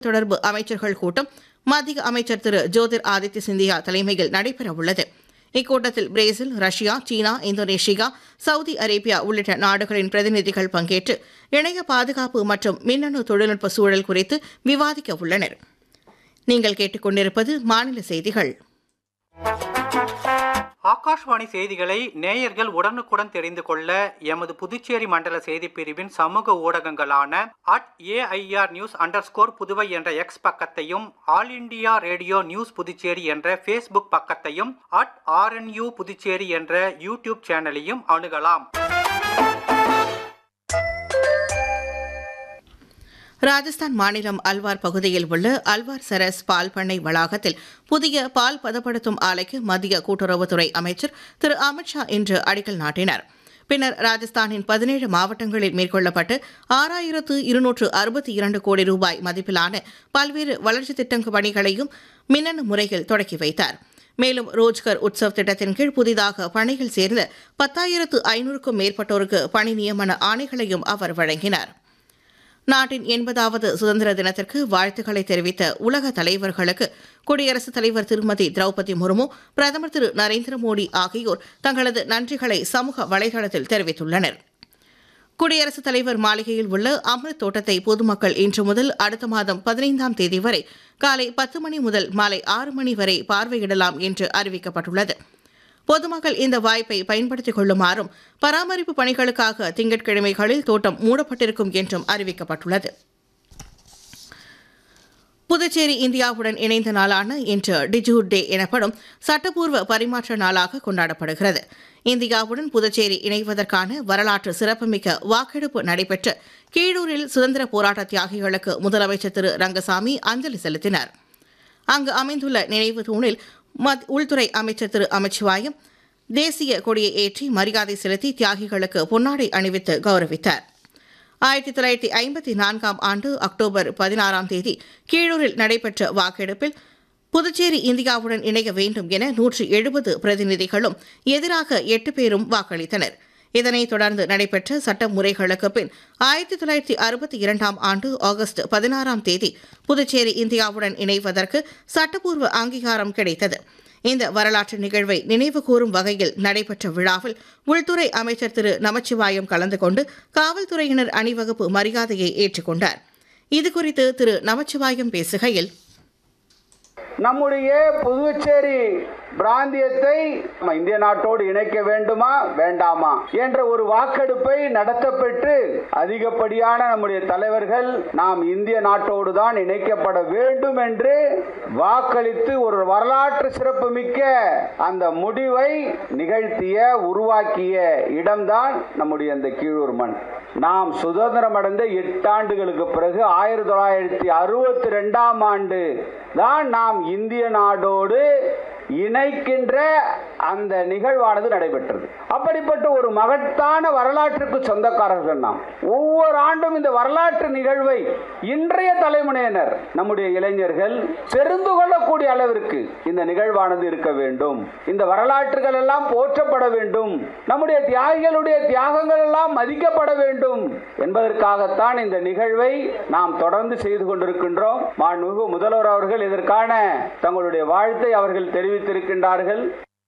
தொடர்பு அமைச்சர்கள் கூட்டம் மத்திய அமைச்சர் திரு ஜோதிர் ஆதித்ய சிந்தியா தலைமையில் நடைபெறவுள்ளது இக்கூட்டத்தில் Brazil Russia China Indonesia Saudi Arabia உள்ளிட்ட நாடுகளின் பிரதிநிதிகள் பங்கேற்று இணைய பாதுகாப்பு மற்றும் மின்னணு தொழில்நுட்ப சூழல் குறித்து விவாதிக்க உள்ளனர் நீங்கள் கேட்டுக்கொண்டிருப்பது மாநில செய்திகள் ஆகாஷ்வாணி செய்திகளை நேயர்கள் உடனுக்குடன் தெரிந்து கொள்ள எமது புதுச்சேரி மண்டல செய்திப் பிரிவின் சமூக ஊடகங்களான at AIR news underscore Puduvai என்ற எக்ஸ் பக்கத்தையும் All India Radio News Puducherry என்ற ஃபேஸ்புக் பக்கத்தையும் அட் ஆர்என்யூ புதுச்சேரி என்ற யூடியூப் சேனலையும் அணுகலாம் ராஜஸ்தான் மாநிலம் அல்வார் பகுதியில் உள்ள அல்வார் சரஸ் பால் பண்ணை வளாகத்தில் புதிய பால் பதப்படுத்தும் ஆலைக்கு மத்திய கூட்டுறவுத்துறை அமைச்சர் திரு அமித்ஷா இன்று அடிக்கல் நாட்டினார் பின்னர் ராஜஸ்தானின் பதினேழு மாவட்டங்களில் மேற்கொள்ளப்பட்டு ஆறாயிரத்து இருநூற்று அறுபத்தி இரண்டு கோடி ரூபாய் மதிப்பிலான பல்வேறு வளர்ச்சித் திட்டங்க பணிகளையும் மின்னணு முறையில் தொடக்கி வைத்தார் மேலும் ரோஜ்கர் உற்சவ் திட்டத்தின் கீழ் புதிதாக பணியில் சேர்ந்த பத்தாயிரத்து ஐநூறுக்கும் மேற்பட்டோருக்கு பணி நியமன ஆணைகளையும் அவர் வழங்கினார் நாட்டின் எண்பதாவது சுதந்திர தினத்திற்கு வாழ்த்துக்களை தெரிவித்த உலக தலைவர்களுக்கு குடியரசுத் தலைவர் திருமதி திரௌபதி முர்மு பிரதமர் திரு நரேந்திர மோடி ஆகியோர் தங்களது நன்றிகளை சமூக வலைதளத்தில் தெரிவித்துள்ளனர் குடியரசுத் தலைவர் மாளிகையில் உள்ள அமிர்த் தோட்டத்தை பொதுமக்கள் இன்று முதல் அடுத்த மாதம் பதினைந்தாம் தேதி வரை காலை பத்து மணி முதல் மாலை ஆறு மணி வரை பார்வையிடலாம் என்று அறிவிக்கப்பட்டுள்ளது பொதுமக்கள் இந்த வாய்ப்பை பயன்படுத்திக் கொள்ளுமாறும் பராமரிப்பு பணிகளுக்காக திங்கட்கிழமைகளில் தோட்டம் மூடப்பட்டிருக்கும் என்றும் அறிவிக்கப்பட்டுள்ளது புதுச்சேரி இந்தியாவுடன் இணைந்த நாளான இன்று டிஜூர் டே எனப்படும் சட்டப்பூர்வ பரிமாற்ற நாளாக கொண்டாடப்படுகிறது இந்தியாவுடன் புதுச்சேரி இணைவதற்கான வரலாற்று சிறப்புமிக்க வாக்கெடுப்பு நடைபெற்ற கீழூரில் சுதந்திர போராட்ட தியாகிகளுக்கு முதலமைச்சர் திரு ரங்கசாமி அஞ்சலி செலுத்தினார் அங்கு அமைந்துள்ள நினைவு தூணில் மத்- உள்துறை அமைச்சர் திரு அமித்ஷாயும் தேசிய கொடியை ஏற்றி மரியாதை செலுத்தி தியாகிகளுக்கு பொன்னாடை அணிவித்து கௌரவித்தார் ஆயிரத்தி தொள்ளாயிரத்தி ஐம்பத்தி நான்காம் ஆண்டு அக்டோபர் பதினாறாம் தேதி கீழூரில் நடைபெற்ற வாக்கெடுப்பில் புதுச்சேரி இந்தியாவுடன் இணைய வேண்டும் என நூற்றி எழுபது பிரதிநிதிகளும் எதிராக எட்டு பேரும் வாக்களித்தனர் இதனைத் தொடர்ந்து நடைபெற்ற சட்ட முறைகளுக்கு பின் ஆயிரத்தி தொள்ளாயிரத்தி அறுபத்தி இரண்டாம் ஆண்டு ஆகஸ்ட் பதினாறாம் தேதி புதுச்சேரி இந்தியாவுடன் இணைவதற்கு சட்டப்பூர்வ அங்கீகாரம் கிடைத்தது இந்த வரலாற்று நிகழ்வை நினைவுகூரும் வகையில் நடைபெற்ற விழாவில் உள்துறை அமைச்சர் திரு நமச்சிவாயம் கலந்து கொண்டு காவல்துறையினர் அணிவகுப்பு மரியாதையை ஏற்றுக்கொண்டார் இதுகுறித்து திரு நமச்சிவாயம் பேசுகையில் நம்முடைய புதுச்சேரி பிராந்தியத்தை நம்ம இந்திய நாட்டோடு இணைக்க வேண்டுமா வேண்டாமா என்ற ஒரு வாக்கெடுப்பை நடத்தப்பெற்று அதிகப்படியான நம்முடைய தலைவர்கள் நாம் இந்திய நாட்டோடு தான் இணைக்கப்பட வேண்டும் என்று வாக்களித்து ஒரு வரலாற்று சிறப்புமிக்க அந்த முடிவை நிகழ்த்திய உருவாக்கிய இடம்தான் நம்முடைய அந்த கீழூர் மண் நாம் சுதந்திரம் அடைந்த எட்டாண்டுகளுக்கு பிறகு ஆயிரத்தி தொள்ளாயிரத்தி அறுபத்தி ரெண்டாம் ஆண்டு தான் நாம் இந்திய நாடோடு இணைக்கின்ற அந்த நிகழ்வானது நடைபெற்றது அப்படிப்பட்ட ஒரு மகத்தான வரலாற்றுக்கு சொந்தக்காரர்கள் நாம் ஒவ்வொரு ஆண்டும் இந்த வரலாற்று நிகழ்வை இன்றைய தலைமுறையினர் நம்முடைய இளைஞர்கள் தெரிந்து கொள்ளக்கூடிய அளவிற்கு இந்த நிகழ்வானது இருக்க வேண்டும் இந்த வரலாற்றுகள் எல்லாம் போற்றப்பட வேண்டும் நம்முடைய தியாகிகளுடைய தியாகங்கள் எல்லாம் மதிக்கப்பட வேண்டும் என்பதற்காகத்தான் இந்த நிகழ்வை நாம் தொடர்ந்து செய்து கொண்டிருக்கின்றோம் மாண்புமிகு முதல்வர் அவர்கள் இதற்கான தங்களுடைய வாழ்த்தை அவர்கள் தெரிவித்திருக்கின்றார்கள்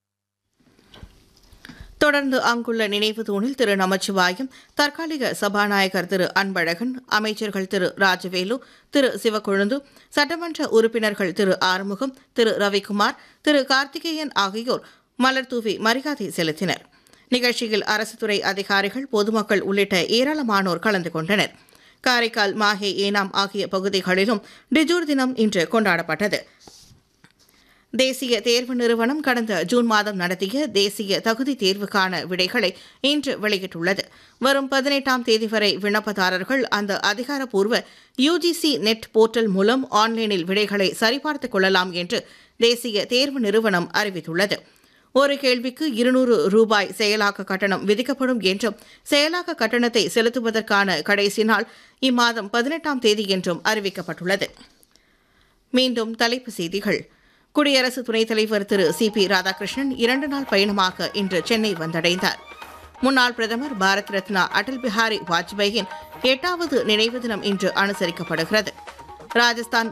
தொடர்ந்து அங்குள்ள நினைவு தூணில் திரு நமச்சிவாயம் தற்காலிக சபாநாயகர் திரு அன்பழகன் அமைச்சர்கள் திரு ராஜவேலு திரு சிவக்கொழுந்து சட்டமன்ற உறுப்பினர்கள் திரு ஆறுமுகம் திரு ரவிக்குமார் திரு கார்த்திகேயன் ஆகியோர் மலர் தூவி மரியாதை செலுத்தினர் நிகழ்ச்சியில் அரசு துறை அதிகாரிகள் பொதுமக்கள் உள்ளிட்ட ஏராளமானோர் கலந்து கொண்டனர் காரைக்கால் மாஹே ஏனாம் ஆகிய பகுதிகளிலும் டிஜூர் தினம் இன்று கொண்டாடப்பட்டது தேசிய தேர்வு நிறுவனம் கடந்த ஜூன் மாதம் நடத்திய தேசிய தகுதி தேர்வுக்கான விடைகளை இன்று வெளியிட்டுள்ளது வரும் பதினெட்டாம் தேதி வரை விண்ணப்பதாரர்கள் அந்த அதிகாரப்பூர்வ யுஜிசி நெட் போர்ட்டல் மூலம் ஆன்லைனில் விடைகளை சரிபார்த்துக் கொள்ளலாம் என்று தேசிய தேர்வு நிறுவனம் அறிவித்துள்ளது ஒரு கேள்விக்கு இருநூறு ரூபாய் செயலாக்க கட்டணம் விதிக்கப்படும் என்றும் செயலாக்க கட்டணத்தை செலுத்துவதற்கான கடைசி நாள் இம்மாதம் பதினெட்டாம் தேதி என்றும் அறிவிக்கப்பட்டுள்ளது மீண்டும் தலைப்புச் செய்திகள் குடியரசு துணைத் தலைவர் திரு சி பி ராதாகிருஷ்ணன் இரண்டு நாள் பயணமாக இன்று சென்னை வந்தடைந்தார் முன்னாள் பிரதமர் பாரத் ரத்னா அடல் பிஹாரி வாஜ்பேயின் எட்டாவது நினைவு தினம் இன்று அனுசரிக்கப்படுகிறது ராஜஸ்தான்